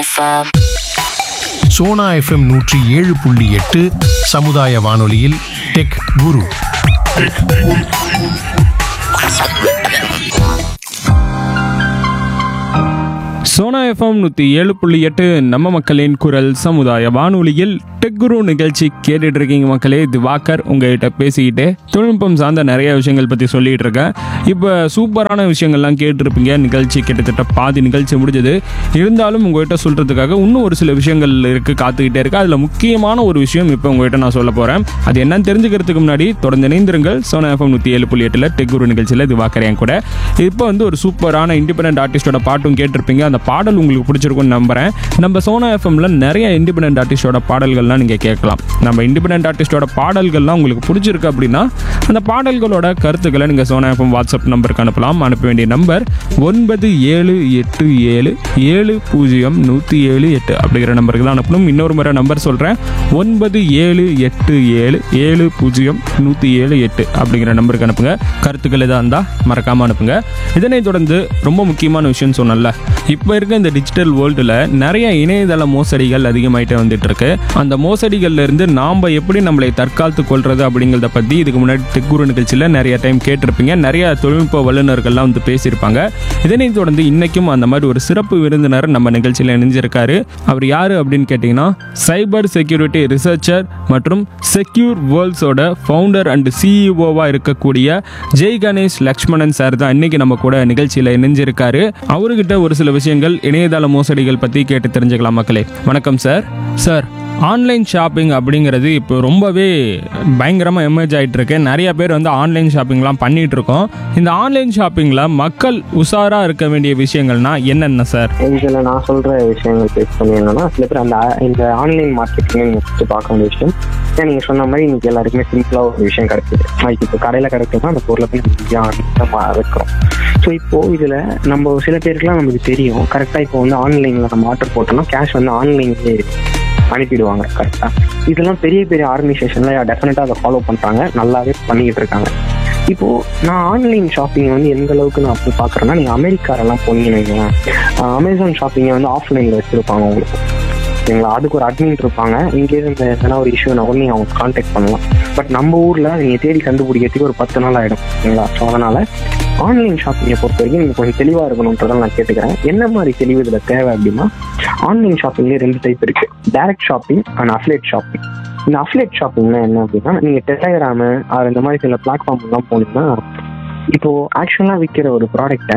FM. Sona FM நூற்றி ஏழு புள்ளி எட்டு சமுதாய வானொலியில் டெக் குரு சோனா எஃப்எம் நூற்றி ஏழு புள்ளி எட்டு நம்ம மக்களின் குரல் சமுதாய வானொலியில் டெக்குரு நிகழ்ச்சி கேட்டுட்டு இருக்கீங்க மக்களே இது வாக்கர் உங்ககிட்ட பேசிக்கிட்டு தொழில்நுட்பம் சார்ந்த நிறைய விஷயங்கள் பற்றி சொல்லிட்டு இருக்கேன் இப்போ சூப்பரான விஷயங்கள்லாம் கேட்டிருப்பீங்க நிகழ்ச்சி கிட்டத்தட்ட பாதி நிகழ்ச்சி முடிஞ்சது இருந்தாலும் உங்ககிட்ட சொல்கிறதுக்காக இன்னும் ஒரு சில விஷயங்கள் இருக்குது காத்துக்கிட்டே இருக்கு அதில் முக்கியமான ஒரு விஷயம் இப்போ உங்ககிட்ட நான் சொல்ல போகிறேன் அது என்னன்னு தெரிஞ்சுக்கிறதுக்கு முன்னாடி தொடர்ந்து இணைந்திருங்கள் சோனா எஃப்எம் நூற்றி ஏழு புள்ளி எட்டில் டெக்குரு நிகழ்ச்சியில் இது வாக்கர் என் கூட இப்போ வந்து ஒரு சூப்பரான இண்டிபெண்டன்ட் ஆர்டிஸ்டோட பாட்டும் கேட்டிருப்பீங்க அந்த பாடல் உங்களுக்கு பிடிச்சிருக்கும்னு நம்புறேன் நம்ம சோனா எஃப்எம்ல நிறைய இண்டிபெண்டன்ட் ஆர்டிஸ்டோட பாடல்கள்லாம் நீங்கள் கேட்கலாம் நம்ம இண்டிபெண்டன்ட் ஆர்டிஸ்டோட பாடல்கள்லாம் உங்களுக்கு பிடிச்சிருக்கு அப்படின்னா அந்த பாடல்களோட கருத்துக்களை நீங்கள் சோனா எஃப்எம் வாட்ஸ்அப் நம்பருக்கு அனுப்பலாம் அனுப்ப வேண்டிய நம்பர் ஒன்பது ஏழு எட்டு ஏழு ஏழு பூஜ்ஜியம் நூற்றி ஏழு எட்டு அப்படிங்கிற நம்பருக்கு தான் அனுப்பணும் இன்னொரு முறை நம்பர் சொல்கிறேன் ஒன்பது ஏழு எட்டு ஏழு ஏழு பூஜ்ஜியம் நூற்றி ஏழு எட்டு அப்படிங்கிற நம்பருக்கு அனுப்புங்க கருத்துக்கள் எதாக இருந்தால் மறக்காமல் அனுப்புங்க இதனைத் தொடர்ந்து ரொம்ப முக்கியமான விஷயம் சொன்னல இப்போ இருக்க இந்த டிஜிட்டல் வேர்ல்டில் நிறைய இணையதள மோசடிகள் அதிகமாயிட்டே வந்துட்டு இருக்கு அந்த மோசடிகள்ல இருந்து நாம் எப்படி நம்மளை தற்காத்து கொள்றது அப்படிங்கிறத பற்றி இதுக்கு முன்னாடி தெக்குரு நிகழ்ச்சியில் நிறைய டைம் கேட்டிருப்பீங்க நிறைய தொழில்நுட்ப வல்லுநர்கள்லாம் வந்து பேசியிருப்பாங்க இதனைத் தொடர்ந்து இன்னைக்கும் அந்த மாதிரி ஒரு சிறப்பு விருந்தினர் நம்ம நிகழ்ச்சியில் இணைஞ்சிருக்காரு அவர் யாரு அப்படின்னு கேட்டிங்கன்னா சைபர் செக்யூரிட்டி ரிசர்ச்சர் மற்றும் செக்யூர் வேர்ல்ட்ஸோட ஃபவுண்டர் அண்ட் சிஇஓவா இருக்கக்கூடிய ஜெய் கணேஷ் லக்ஷ்மணன் சார் தான் இன்னைக்கு நம்ம கூட நிகழ்ச்சியில் இணைஞ்சிருக்காரு அவர்கிட்ட ஒரு சில விஷயங்கள் இணையதள மோசடிகள் பற்றி கேட்டு தெரிஞ்சுக்கலாம் மக்களே வணக்கம் சார் சார் ஆன்லைன் ஷாப்பிங் அப்படிங்கிறது இப்போ ரொம்பவே பயங்கரமாக எமர்ஜ் ஆகிட்டு இருக்கு நிறைய பேர் வந்து ஆன்லைன் ஷாப்பிங்லாம் பண்ணிட்டு இருக்கோம் இந்த ஆன்லைன் ஷாப்பிங்கில் மக்கள் உஷாராக இருக்க வேண்டிய விஷயங்கள்னா என்னென்ன சார் இதில் நான் சொல்கிற விஷயங்கள் பேஸ் பண்ணி என்னன்னா சில பேர் அந்த இந்த ஆன்லைன் மார்க்கெட்டிங்கை நீங்கள் ஃபஸ்ட்டு பார்க்க வேண்டிய விஷயம் ஏன் நீங்கள் சொன்ன மாதிரி இன்னைக்கு எல்லாருக்குமே சிம்பிளாக ஒரு விஷயம் கிடைக்குது நாளைக்கு இப்போ கடையில் கிடைக்குதுன்னா அந்த பொருளை போய் நம்ம வைக்கிறோம் ஸோ இப்போது இதில் நம்ம சில பேருக்குலாம் நமக்கு தெரியும் கரெக்டாக இப்போ வந்து ஆன்லைனில் நம்ம ஆர்டர் போட்டோம்னா கேஷ் வந்து ஆன்லைன்லேயே அனுப்பிடுவாங்க கரெக்டாக இதெல்லாம் பெரிய பெரிய ஆர்கனைசேஷனில் டெஃபினட்டாக அதை ஃபாலோ பண்ணுறாங்க நல்லாவே பண்ணிக்கிட்டு இருக்காங்க இப்போ நான் ஆன்லைன் ஷாப்பிங் வந்து எந்த அளவுக்கு நான் அப்படி பார்க்குறேன்னா நீங்கள் அமெரிக்காரெல்லாம் போனீங்கன்னு வைங்களேன் அமேசான் ஷாப்பிங்கை வந்து ஆஃப்லைனில் வச்சுருப்பாங்க உங்களுக்கு ஓகேங்களா அதுக்கு ஒரு அட்மின் இருப்பாங்க இங்கேருந்து எதனா ஒரு இஷ்யூனா கூட நீங்கள் அவங்க காண்டாக்ட் பண்ணலாம் பட் நம்ம ஊரில் நீங்கள் தேடி கண்டுபிடிக்கிறதுக்கு ஒரு பத்து நாள் ஆகிடும் ஓகேங்களா ஸோ அதனால் ஆன்லைன் ஷாப்பிங்கை பொறுத்த வரைக்கும் நீங்கள் கொஞ்சம் தெளிவாக இருக்கணுன்றதை நான் கேட்டுக்கிறேன் என்ன மாதிரி தெளிவு இதில் தேவை அப்படின்னா ஆன்லைன் ஷாப்பிங்லேயே ரெண்டு டைப் இருக்கு direct shopping and affiliate shopping இந்த அஃப்லேட் ஷாப்பிங்னா என்ன அப்படின்னா நீங்கள் டெலகிராமு அது இந்த மாதிரி சில பிளாட்ஃபார்ம்லாம் போனீங்கன்னா இப்போ ஆக்சுவலாக விற்கிற ஒரு ப்ராடக்டை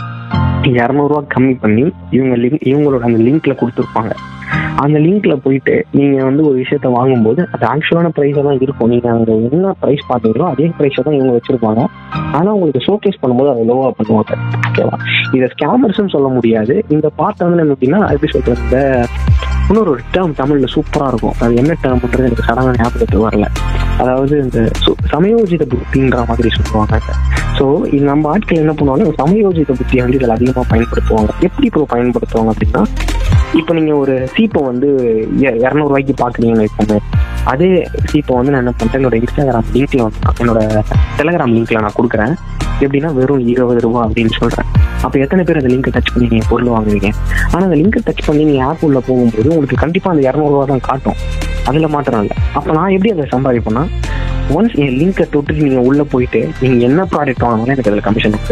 இரநூறுவா கம்மி பண்ணி இவங்க லிங்க் இவங்களோட அந்த லிங்க்ல கொடுத்துருப்பாங்க அந்த லிங்க்ல போயிட்டு நீங்க வந்து ஒரு விஷயத்த வாங்கும்போது அது ஆக்சுவலான ப்ரைஸாக தான் இருக்கும் நீங்க அங்க என்ன ப்ரைஸ் பார்த்தீங்களோ அதே ப்ரைஸை தான் இவங்க வச்சிருப்பாங்க ஆனா உங்களுக்கு ஷோகேஸ் பண்ணும்போது அதை லோவா பண்ணுவாங்க ஓகேவா இதை ஸ்கேமர்ஸ்னு சொல்ல முடியாது இந்த பார்ட் வந்து என்ன அப்படின்னா எப்படி சொல்றது இந்த இன்னொரு ஒரு டேர்ம் தமிழ்ல சூப்பரா இருக்கும் அது என்ன டேர்ம்ன்றது எனக்கு சடங்காக ஞாபகத்துக்கு வரல அதாவது இந்த சு- சமயோஜித புத்தின்ற மாதிரி சொல்லுவாங்க ஸோ இது நம்ம ஆட்கள் என்ன பண்ணுவாங்க சமயோஜித புத்தியை வந்து இதில் அதிகமாக பயன்படுத்துவாங்க எப்படி இப்போ பயன்படுத்துவாங்க அப்படின்னா இப்போ நீங்கள் ஒரு சீப்பை வந்து இ- இரநூறுவாய்க்கு பார்க்குறீங்கன்னு வைப்போமே அதே சீப்பை வந்து நான் என்ன பண்ணுறேன் என்னோட இன்ஸ்டாகிராம் லிங்க்ல வந்து நான் என்னோட டெலகிராம் லிங்க்ல நான் கொடுக்குறேன் எப்படின்னா வெறும் இருபது ரூபா அப்படின்னு சொல்கிறேன் அப்போ எத்தனை பேர் அந்த லிங்கை டச் பண்ணி நீங்கள் பொருள் வாங்குவீங்க ஆனால் அந்த லிங்கை டச் பண்ணி நீங்கள் ஆப் உள்ள போகும்போது உங்களுக்கு கண்டிப்பாக அந்த இரநூறுவா தான் காட்டும் அதில் மாத்திரம் இல்லை அப்போ நான் எப்படி அதை சம்பாதிப்பேன்னா ஒன்ஸ் என் லிங்கை தொட்டு நீங்கள் உள்ளே போயிட்டு நீங்கள் என்ன ப்ராடக்ட் வாங்கினாலும் எனக்கு அதில் கமிஷன் இருக்கு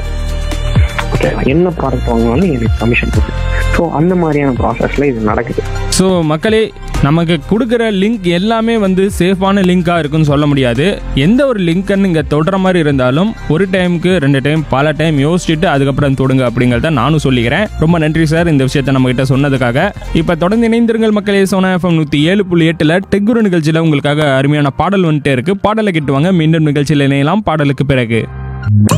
ஓகே என்ன ப்ராடக்ட் வாங்கினாலும் எனக்கு கமிஷன் இருக்கு ஸோ அந்த மாதிரியான ப்ராசஸில் இது நடக்குது ஸோ மக்களே நமக்கு கொடுக்குற லிங்க் எல்லாமே வந்து சேஃபான லிங்காக இருக்குன்னு சொல்ல முடியாது எந்த ஒரு லிங்க்கை நீங்கள் தொடுற மாதிரி இருந்தாலும் ஒரு டைமுக்கு ரெண்டு டைம் பல டைம் யோசிச்சுட்டு அதுக்கப்புறம் தொடுங்க அப்படிங்கிறத நானும் சொல்லிக்கிறேன் ரொம்ப நன்றி சார் இந்த விஷயத்தை நம்ம கிட்ட சொன்னதுக்காக இப்போ தொடர்ந்து இணைந்திருங்கள் மக்களே சோனா எஃப்எம் நூற்றி ஏழு புள்ளி எட்டில் டெக்குரு நிகழ்ச்சியில் உங்களுக்காக அருமையான பாடல் வந்துட்டே இருக்கு பாடலை கிட்டுவாங்க மீண்டும் நிகழ்ச்சியில் இணையலாம் பாடலுக்கு பிறகு